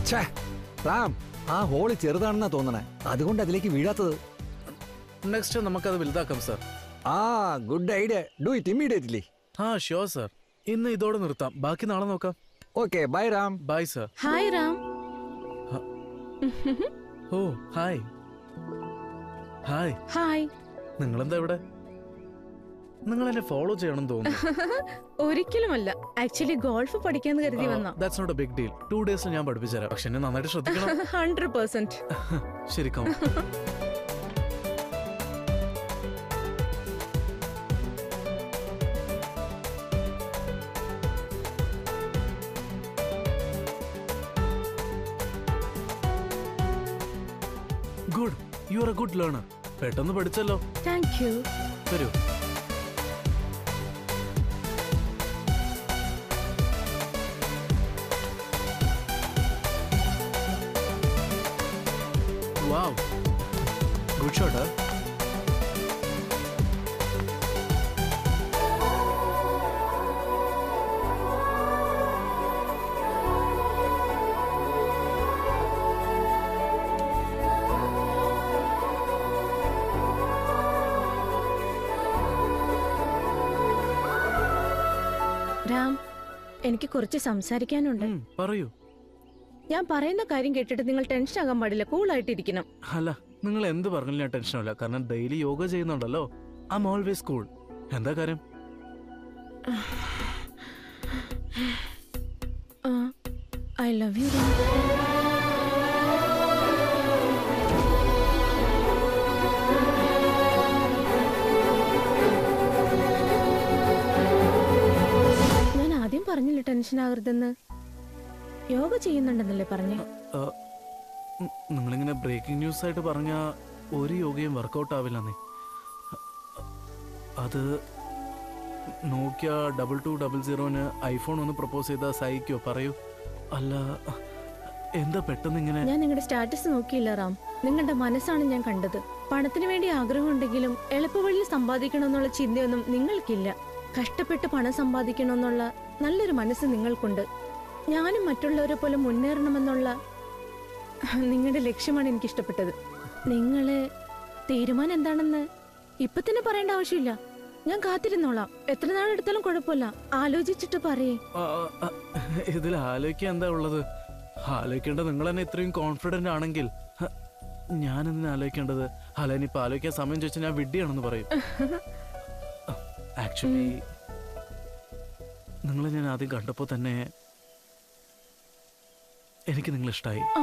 ഛേ, റാം ആ ഹോള് ചെറുതാണെന്നാ തോന്നണേ അതുകൊണ്ട് അതിലേക്ക് വീഴാത്തത് നെക്സ്റ്റ് നമുക്കത് വലുതാക്കാം സർ ആ good idea do it immediately ആ ഷ്യോർ സർ ഇന്ന് ഇതോടെ നിർത്താം ബാക്കി നാളെ നോക്കാം okay bye Ram bye sir hi Ram oh hi hi hi നിങ്ങളെന്താ ഇവിടെ നിങ്ങൾ എന്നെ ഫോളോ ചെയ്യണം തോന്നുന്നു ഒരിക്കലുമല്ല ആക്ച്വലി ഗോൾഫ് പഠിക്കാന്ന് കരുതി വന്ന that's not a big deal two days ഞാൻ പഠിപ്പിച്ചുതരാം പക്ഷെ എന്നെ നന്നായിട്ട് ശ്രദ്ധിക്കണം ഹൺഡ്രഡ് പെർസെന്റ് ശരി come good you are a good learner പെട്ടെന്ന് പഠിച്ചല്ലോ താങ്ക് യു വരൂ വാവ് ഗുഡ് ഷോട്ട് രാം എനിക്ക് കുറച്ച് സംസാരിക്കാനുണ്ട് പറയൂ ഞാൻ പറയുന്ന കാര്യം കേട്ടിട്ട് നിങ്ങൾ ടെൻഷൻ ആകാൻ പാടില്ല കൂൾ ആയിട്ടിരിക്കണം അല്ല നിങ്ങൾ എന്ത് പറഞ്ഞാലും ഞാൻ ടെൻഷനില്ല കാരണം ഡെയിലി യോഗ ചെയ്യുന്നുണ്ടല്ലോ ഐ എം ഓൾവേസ് കൂൾ എന്താ കാര്യം ഐ ലവ് യു രാം ഞാൻ ആദ്യം പറഞ്ഞില്ല ടെൻഷൻ ആകരുതെന്ന് യോഗ ചെയ്യുന്നുണ്ടെന്നല്ലേ പറഞ്ഞേ ആ, ഉം, നിങ്ങളിങ്ങനെ ബ്രേക്കിംഗ് ന്യൂസ് ആയിട്ട് പറഞ്ഞ ഒരു യോഗയും വർക്കൗട്ട് ആവില്ലെന്നേ അത് നോക്കിയ ഡബിൾ ടു ഡബിൾ സീറോന് ഐഫോൺ ഒന്ന് പ്രപ്പോസ് ചെയ്താൽ സഹിക്കോ പറയൂ അല്ല എന്താ പെട്ടെന്ന് ഇങ്ങനെ ഞാൻ നിങ്ങളുടെ സ്റ്റാറ്റസ് നോക്കിയില്ല റാം നിങ്ങളുടെ മനസ്സാണ് ഞാൻ കണ്ടത് പണത്തിന് വേണ്ടി ആഗ്രഹമുണ്ടെങ്കിലും എളുപ്പവഴിയിൽ സമ്പാദിക്കണമെന്നുള്ള ചിന്തയൊന്നും നിങ്ങൾക്കില്ല കഷ്ടപ്പെട്ട് പണം സമ്പാദിക്കണമെന്നുള്ള നല്ലൊരു മനസ്സ് നിങ്ങൾക്കുണ്ട് ഞാനും മറ്റുള്ളവരെ പോലെ മുന്നേറണമെന്നുള്ള നിങ്ങളുടെ ലക്ഷ്യമാണ് എനിക്ക് ഇഷ്ടപ്പെട്ടത് നിങ്ങള് തീരുമാനം എന്താണെന്ന് ഇപ്പൊ തന്നെ പറയേണ്ട ആവശ്യമില്ല ഞാൻ കാത്തിരുന്നോളാം എത്ര നാളെടുത്താലും കുഴപ്പമില്ല ആലോചിച്ചിട്ട് പറയേ ആ, ആ, ഇതിൽ ആലോചിക്കാൻ എന്താ ഉള്ളത് ആലോചിക്കേണ്ടത് നിങ്ങൾ തന്നെ ഇത്രയും കോൺഫിഡന്റ് ആണെങ്കിൽ ഹ, ഞാൻ എന്തിനാ ആലോചിക്കേണ്ടത് അല്ല ഇനിയിപ്പോ ആലോചിക്കാൻ സമയം ചോദിച്ചാൽ ഞാൻ വിഡ്ഢിയാണെന്ന് പറയും ആക്ച്വലി നിങ്ങളെ ഞാൻ ആദ്യം കണ്ടപ്പോൾ തന്നെ എനിക്ക് നിങ്ങൾ ഇഷ്ടമായി ആ.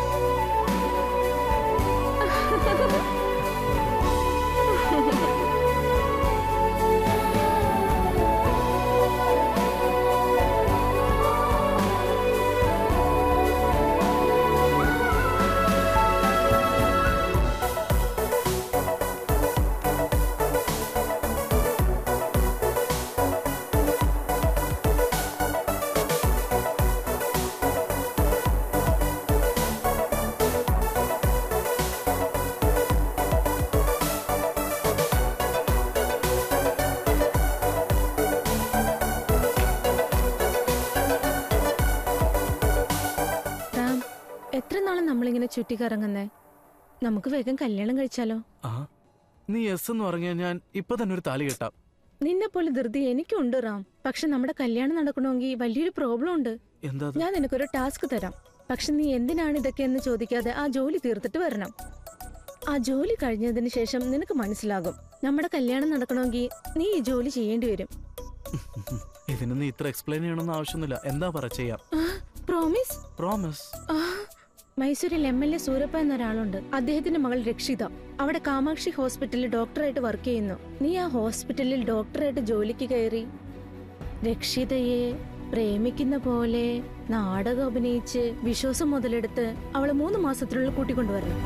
റാം എത്ര നാളും നമ്മളിങ്ങനെ ചുറ്റിക്കറങ്ങുന്നേ നമുക്ക് വേഗം കല്യാണം കഴിച്ചാലോ ആ നീ എസ് എന്ന് പറഞ്ഞാൽ ഞാൻ ഇപ്പൊ തന്നെ ഒരു താലി കെട്ടാം നിന്നെ പോലെ ധൃതി എനിക്കുണ്ട് റാം പക്ഷെ നമ്മുടെ കല്യാണം നടക്കണമെങ്കിൽ വലിയൊരു പ്രോബ്ലം ഉണ്ട് എന്താ അത്? ഞാൻ നിനക്കൊരു ടാസ്ക് തരാം പക്ഷെ നീ എന്തിനാണ് ഇതൊക്കെ എന്ന് ചോദിക്കാതെ ആ ജോലി തീർത്തിട്ട് വരണം ആ ജോലി കഴിഞ്ഞതിന് ശേഷം നിനക്ക് മനസ്സിലാകും നമ്മുടെ കല്യാണം നടക്കണമെങ്കിൽ നീ ഈ ജോലി ചെയ്യേണ്ടി വരും ഇതിന് നീ ഇത്ര എക്സ്പ്ലെയിൻ ചെയ്യണമെന്ന് ആവശ്യമൊന്നുമില്ല എന്താ പറ ചെയ്യാം പ്രോമിസ് പ്രോമിസ് മൈസൂരിൽ എം എൽ എ സൂരപ്പ എന്ന ഒരാളുണ്ട് അദ്ദേഹത്തിന്റെ മകൾ രക്ഷിത അവിടെ കാമാക്ഷി ഹോസ്പിറ്റലിൽ ഡോക്ടറായിട്ട് വർക്ക് ചെയ്യുന്നു നീ ആ ഹോസ്പിറ്റലിൽ ഡോക്ടറായിട്ട് ജോലിക്ക് കയറി രക്ഷിതയെ പ്രേമിക്കുന്ന പോലെ നാടകം അഭിനയിച്ച് വിശ്വാസം മുതലെടുത്ത് അവളെ മൂന്ന് മാസത്തിനുള്ളിൽ കൂട്ടിക്കൊണ്ടുവരണം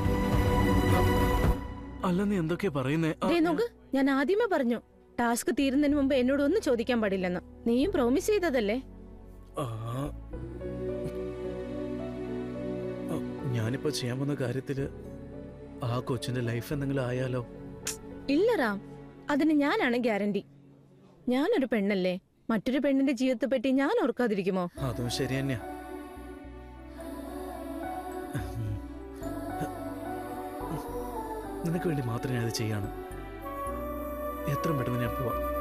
അല്ല നീ എന്തൊക്കെയാ പറയുന്നേ ആ, ദേ നോക്ക് ഞാൻ ആദ്യമേ പറഞ്ഞു ടാസ്ക് തീരുന്നതിന് മുമ്പ് എന്നോട് ഒന്നും ചോദിക്കാൻ പാടില്ലെന്ന് നീയും പ്രോമിസ് ചെയ്തതല്ലേ ആ. ആ, ഞാനിപ്പോ ചെയ്യാൻ പോകുന്ന കാര്യത്തില് ആ കൊച്ചിന്റെ ലൈഫ് എന്തെങ്കിലും ആയാലോ ഇല്ല റാം അതിന് ഞാനാണ് ഗ്യാരണ്ടി ഞാനൊരു പെണ്ണല്ലേ മറ്റൊരു പെണ്ണിന്റെ ജീവിതത്തെ പറ്റി ഞാൻ ഓർക്കാതിരിക്കുമോ അതും ശരി തന്നെയാ നിനക്ക് വേണ്ടി മാത്രമേ ഞാൻ ഇത് ചെയ്യാണ് എത്രയും പെട്ടെന്ന് ഞാൻ പോവാം